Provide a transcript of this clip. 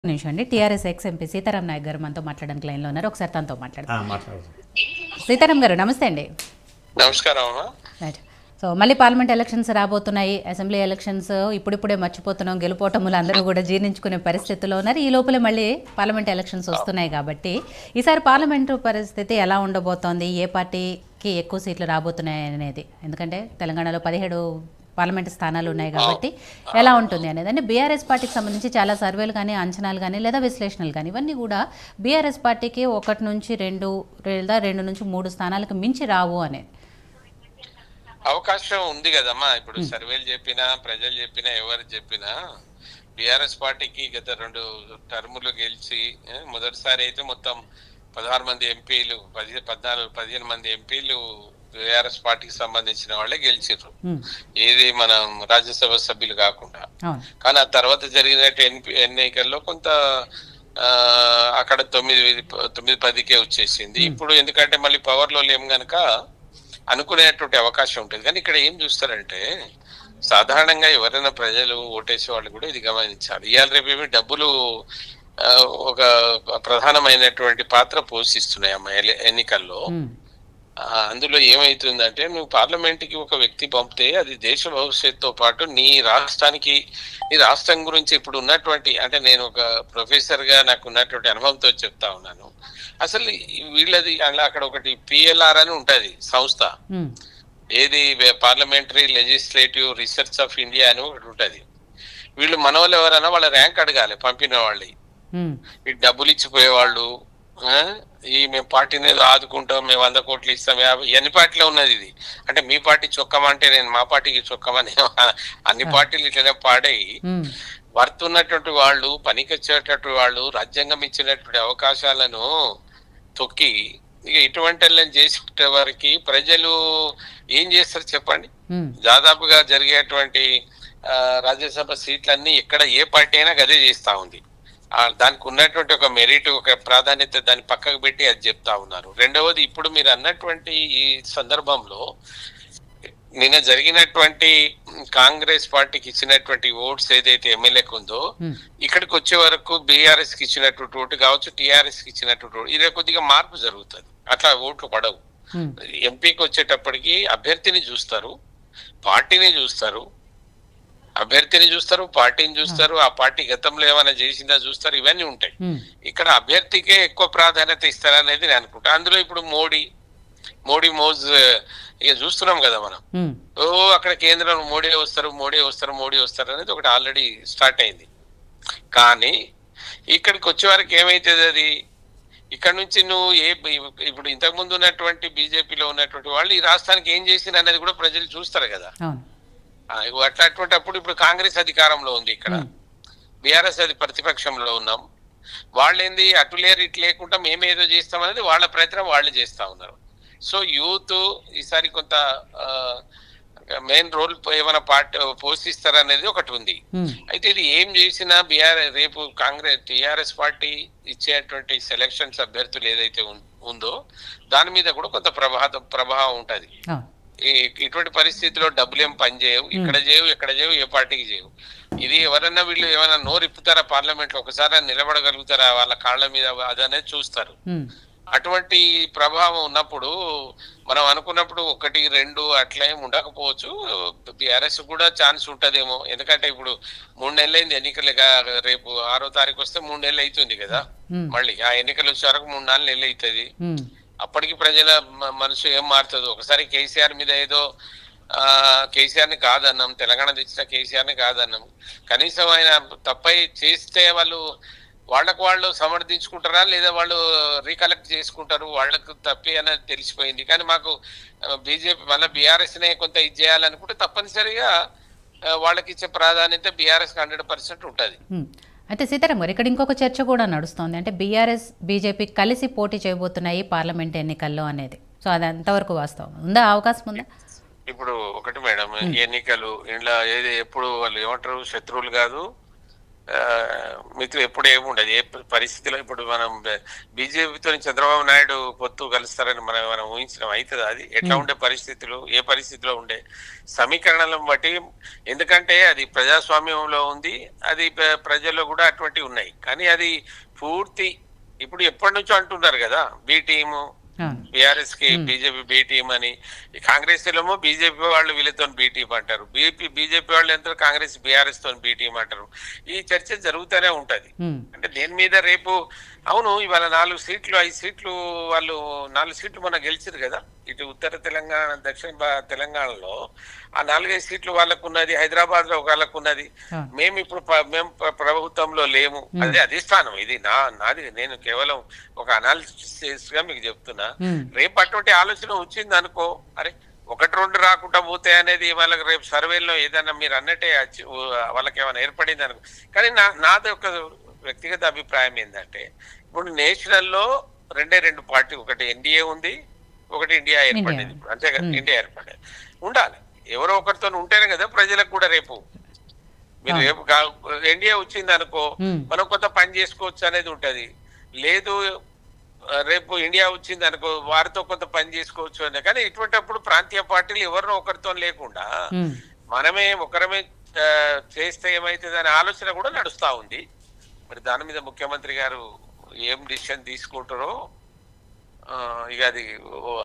నిమిషం అండి TRS ex MP Sitaram Naik గారు మనతో మాట్లాడడానికి లైన్లో ఉన్నారు ఒకసారి తనతో మాట్లాడదాం ఆ, మాట్లాడు సీతారాం గారు నమస్తే అండి నమస్కారం అమ్మా రైట్ సో మళ్ళీ పార్లమెంట్ ఎలక్షన్స్ రాబోతున్నాయి అసెంబ్లీ ఎలక్షన్స్ ఇప్పుడిప్పుడే మర్చిపోతున్నాం గెలుపోవటములు అందరూ కూడా జీర్ణించుకునే పరిస్థితిలో ఉన్నారు ఈ లోపలే మళ్ళీ పార్లమెంట్ ఎలక్షన్స్ వస్తున్నాయి కాబట్టి ఈసారి పార్లమెంటు పరిస్థితి ఎలా ఉండబోతోంది ఏ పార్టీకి ఎక్కువ సీట్లు రాబోతున్నాయి అనేది ఎందుకంటే తెలంగాణలో పదిహేడు పార్లమెంట్ స్థానాలు ఉన్నాయి కాబట్టి ఎలా ఉంటుంది అనేది అంటే బీఆర్ఎస్ పార్టీకి సంబంధించి చాలా సర్వేలు కానీ అంచనాలు కానీ లేదా విశ్లేషణలు కానీ ఇవన్నీ కూడా బీఆర్ఎస్ పార్టీకి ఒకటి నుంచి రెండు లేదా రెండు నుంచి మూడు స్థానాలకు మించి రావు అనేది అవకాశం ఉంది కదమ్మా ఇప్పుడు సర్వేలు చెప్పినా ప్రజలు చెప్పినా ఎవరు చెప్పినా బీఆర్ఎస్ పార్టీకి గత రెండు టర్ములు గెలిచి ఏ, మొదటిసారి అయితే మొత్తం పదహారు మంది ఎంపీలు పది పద్నాలుగు పదిహేను మంది ఎంపీలు బీఆర్ఎస్ పార్టీకి సంబంధించిన వాళ్ళే గెలిచిర్రు ఉమ్, ఏది మనం రాజ్యసభ సభ్యులు కాకుండా అవును కానీ ఆ తర్వాత జరిగినట్టు ఎన్పి ఎన్నికల్లో కొంత ఆ, అక్కడ తొమ్మిది తొమ్మిది పదికే వచ్చేసింది ఇప్పుడు ఎందుకంటే మళ్ళీ పవర్ లో లేం గనక అనుకునేటువంటి అవకాశం ఉంటుంది కానీ ఇక్కడ ఏం చూస్తారంటే సాధారణంగా ఎవరైనా ప్రజలు ఓటేసే వాళ్ళు కూడా ఇది గమనించాలి ఇవాళ రేపు ఏమి డబ్బులు ఆ, ఒక ప్రధానమైనటువంటి పాత్ర పోషిస్తున్నాయి అమ్మ ఎల- ఎన్నికల్లో ఉమ్, ఆ, అందులో ఏమైతుందంటే నువ్వు పార్లమెంట్ కి ఒక వ్యక్తి పంపితే అది దేశ భవిష్యత్తుతో పాటు నీ రాష్ట్రానికి నీ రాష్ట్రం గురించి ఇప్పుడు ఉన్నటువంటి అంటే నేను ఒక ప్రొఫెసర్ గా నాకు ఉన్నటువంటి అనుభవంతో చెప్తా ఉన్నాను అసలు ఈ వీళ్ళది అలా అక్కడ ఒకటి పిఎల్ఆర్ అని ఉంటది సంస్థ ఉమ్, ఏది parliamentary legislative research of India అని ఒకటి ఉంటది వీళ్ళు మనవాళ్ళు ఎవరైనా వాళ్ళ ర్యాంక్ అడగాలి పంపిన వాళ్ళని ఉమ్, ఈ డబ్బులు ఇచ్చిపోయేవాళ్ళు ఆ, ఈ మేము పార్టీని ఏదో ఆదుకుంటాం మేము వంద కోట్లు ఇస్తాం యాభై ఎన్ని పార్టీలో ఉన్నది ఇది అంటే మీ పార్టీ చొక్కమంటే నేను మా పార్టీకి చొక్కమని అన్ని పార్టీలు ఇట్లనే పాడై ఉమ్, వర్త్ ఉన్నటువంటి వాళ్ళు పనికొచ్చేటటువంటి వాళ్ళు రాజ్యాంగం ఇచ్చినటువంటి అవకాశాలను తొక్కి ఇక ఇటువంటి వాళ్ళని చేసే వారికి ప్రజలు ఏం చేస్తారు చెప్పండి ఉమ్, దాదాపుగా జరిగేటువంటి ఆ, రాజ్యసభ సీట్లన్నీ ఎక్కడ ఏ పార్టీ అయినా గదే చేస్తా ఉంది ఆ, దానికి ఉన్నటువంటి ఒక మెరిట్ ఒక ప్రాధాన్యత దాన్ని పక్కకు పెట్టి అది చెప్తా ఉన్నారు రెండవది ఇప్పుడు మీరు అన్నటువంటి ఈ సందర్భంలో నిన్న జరిగినటువంటి కాంగ్రెస్ పార్టీకి ఇచ్చినటువంటి ఓట్స్ ఏదైతే ఎమ్మెల్యేకి ఉందో ఉమ్, ఇక్కడికి వచ్చే వరకు బీఆర్ఎస్ కి ఇచ్చినటువంటి ఓటు కావచ్చు టిఆర్ఎస్ కి ఇచ్చినటువంటి ఓటు ఇది కొద్దిగా మార్పు జరుగుతుంది అట్లా ఓట్లు పడవు ఉమ్, ఎంపీకి వచ్చేటప్పటికి అభ్యర్థిని చూస్తారు పార్టీని చూస్తారు అభ్యర్థిని చూస్తారు పార్టీని చూస్తారు ఆ పార్టీ గతంలో ఏమైనా చేసిందా చూస్తారు ఇవన్నీ ఉంటాయి ఉమ్, ఇక్కడ అభ్యర్థికే ఎక్కువ ప్రాధాన్యత ఇస్తారనేది నేను అనుకుంటా అందులో ఇప్పుడు మోడీ మోడీ మోజ్ ఇక చూస్తున్నాం కదా మనం ఉమ్, ఓ అక్కడ కేంద్రం మోడీ వస్తారు మోడీ వస్తారు మోడీ వస్తారు అనేది ఒకటి ఆల్రెడీ స్టార్ట్ అయింది కానీ ఇక్కడికి వచ్చే వరకు ఏమైతుంది అది ఇక్కడ నుంచి నువ్వు ఏ ఇప్పుడు ఇంతకు ముందు ఉన్నటువంటి బీజేపీలో ఉన్నటువంటి వాళ్ళు ఈ రాష్ట్రానికి ఏం చేసింది అనేది కూడా ప్రజలు చూస్తారు కదా అవును ఆ, ఇగో అట్లా అటువంటి అప్పుడు ఇప్పుడు కాంగ్రెస్ అధికారంలో ఉంది ఇక్కడ ఉమ్, బీఆర్ఎస్ అది ప్రతిపక్షంలో ఉన్నాం వాళ్ళు ఏంది అటు లేరు ఇటు లేకుండా మేమేదో చేస్తాం అనేది వాళ్ళ ప్రయత్నం వాళ్ళు చేస్తా ఉన్నారు సో యూత్ ఈసారి కొంత మెయిన్ రోల్ ఏమైనా పార్టీ పోషిస్తారనేది ఒకటి ఉంది ఉమ్, అయితే ఇది ఏం చేసినా బీఆర్ రేపు కాంగ్రెస్ టిఆర్ఎస్ పార్టీ ఇచ్చేటువంటి సెలక్షన్స్ అభ్యర్థులు ఏదైతే ఉం- ఉందో దాని మీద కూడా కొంత ప్రభావం ప్రభావం ఉంటది అవును ఈ ఇటువంటి పరిస్థితిలో డబ్బులు ఏం పని చేయవు ఇక్కడ చేయవు ఇక్కడ చేయవు ఏ పార్టీకి చేయవు ఇది ఎవరన్నా వీళ్ళు ఏమైనా నోరు ఇప్పుతారా పార్లమెంట్ లో ఒకసారి నిలబడగలుగుతారా వాళ్ళ కాళ్ళ మీద అదనేది చూస్తారు ఉమ్, అటువంటి ప్రభావం ఉన్నప్పుడు మనం అనుకున్నప్పుడు ఒకటి రెండు అట్లా ఏమి ఉండకపోవచ్చు బీఆర్ఎస్ కూడా ఛాన్స్ ఉంటదేమో ఎందుకంటే ఇప్పుడు మూడు నెలలు అయింది ఎన్నికలుగా రేపు ఆరో తారీఖు వస్తే మూడు నెలలు అవుతుంది కదా ఉమ్, మళ్ళీ ఆ ఎన్నికలు వచ్చే వరకు మూడు నాలుగు నెలలు అవుతుంది ఉమ్, అప్పటికి ప్రజల మ- మనసు ఏం మారుతుంది ఒకసారి కేసీఆర్ మీద ఏదో ఆ కేసీఆర్ ని కాదన్నాం తెలంగాణ తెచ్చిన కేసీఆర్ ని కాదన్నాం కనీసం ఆయన తప్పై చేస్తే వాళ్ళు వాళ్ళకు వాళ్ళు సమర్థించుకుంటారా లేదా వాళ్ళు రీకలెక్ట్ చేసుకుంటారు వాళ్ళకు తప్పి అనేది తెలిసిపోయింది కానీ మాకు బీజేపీ మళ్ళీ బీఆర్ఎస్ నే కొంత ఇది చేయాలనుకుంటే తప్పనిసరిగా ఆ, వాళ్ళకి ఇచ్చే ప్రాధాన్యత బీఆర్ఎస్ హండ్రెడ్ పర్సెంట్ ఉంటుంది ఉమ్. అయితే సీతారాం గారు ఇక్కడ ఇంకొక చర్చ కూడా నడుస్తోంది అంటే బీఆర్ఎస్ బీజేపీ కలిసి పోటీ చేయబోతున్నాయి పార్లమెంట్ ఎన్నికల్లో అనేది సో అది ఎంతవరకు వాస్తవం ఉందా అవకాశం ఉందా ఇప్పుడు ఒకటి మేడం ఎన్నికలు ఇంట్లో ఏది ఎప్పుడు వాళ్ళు ఏమంటారు శత్రువులు కాదు ఆ, మీతో ఎప్పుడు ఏముండదు ఏ పరిస్థితిలో ఇప్పుడు మనం బీజేపీతో చంద్రబాబు నాయుడు పొత్తు కలుస్తారని మనం మనం ఊహించడం అవుతుంది అది ఎట్లా ఉండే పరిస్థితులు ఏ పరిస్థితిలో ఉండే సమీకరణలను బట్టి ఎందుకంటే అది ప్రజాస్వామ్యంలో ఉంది అది ప్ర- ప్రజల్లో కూడా అటువంటివి ఉన్నాయి కానీ అది పూర్తి ఇప్పుడు ఎప్పటి నుంచో అంటున్నారు కదా బి టీము అవును బీఆర్ఎస్ కి బీజేపీ బి టీం అని ఈ కాంగ్రెస్ ఏమో బీజేపీ వాళ్ళు వీళ్ళతో బి టీం అంటారు బీపీ బీజేపీ వాళ్ళు ఎంతో కాంగ్రెస్ బీఆర్ఎస్ తో బి టీం అంటారు ఈ చర్చ జరుగుతూనే ఉంటది ఉమ్, అంటే దేని మీద రేపు అవును ఇవాళ నాలుగు సీట్లు ఐదు సీట్లు వాళ్ళు నాలుగు సీట్లు మన గెలిచారు కదా ఇటు ఉత్తర తెలంగాణ దక్షిణ భా- తెలంగాణలో ఆ నాలుగైదు సీట్లు వాళ్ళకు ఉన్నది హైదరాబాద్ లో వాళ్ళకు ఉన్నది అవును. మేము ఇప్పుడు ప- మేము ప్ర- ప్రభుత్వంలో లేము అదే అధిష్టానం ఇది నా నాది నేను కేవలం ఒక అనాలిసిస్ గా మీకు చెప్తున్నా ఉమ్, రేపు అటువంటి ఆలోచన వచ్చింది అనుకో అరే ఒకటి రెండు రాకుండా పోతే అనేది వాళ్ళకి రేపు సర్వేలో ఏదైనా మీరు అన్నట్టే వచ్చి- వాళ్ళకి ఏమైనా ఏర్పడింది అనుకో కానీ నా నాది ఒక వ్యక్తిగత అభిప్రాయం ఏంటంటే ఇప్పుడు నేషనల్ లో రెండే రెండు పార్టీ ఒకటి ఎన్డీఏ ఉంది ఒకటి ఇండియా ఏర్పడింది ఇప్పుడు అంతే కదా ఇండియా ఏర్పడేది ఉండాలి ఎవరో ఒకరితో ఉంటేనే కదా ప్రజలకు కూడా రేపు మీరు రేపు ఎన్డీఏ వచ్చింది అనుకో ఉమ్, మనం కొంత పని చేసుకోవచ్చు అనేది ఉంటది లేదు ఆ, రేపు ఇండియా వచ్చింది అనుకో వారితో కొంత పని చేసుకోవచ్చు అని కానీ ఇటువంటిప్పుడు ప్రాంతీయ పార్టీలు ఎవరినో ఒకరితో లేకుండా ఉమ్. మనమే ఒకరమే ఆ, చేస్తే ఏమైతుంది అనే ఆలోచన కూడా నడుస్తా ఉంది మరి దాని మీద ముఖ్యమంత్రి గారు ఏం డిసిషన్ తీసుకుంటారో ఆ, ఇక అది ఓ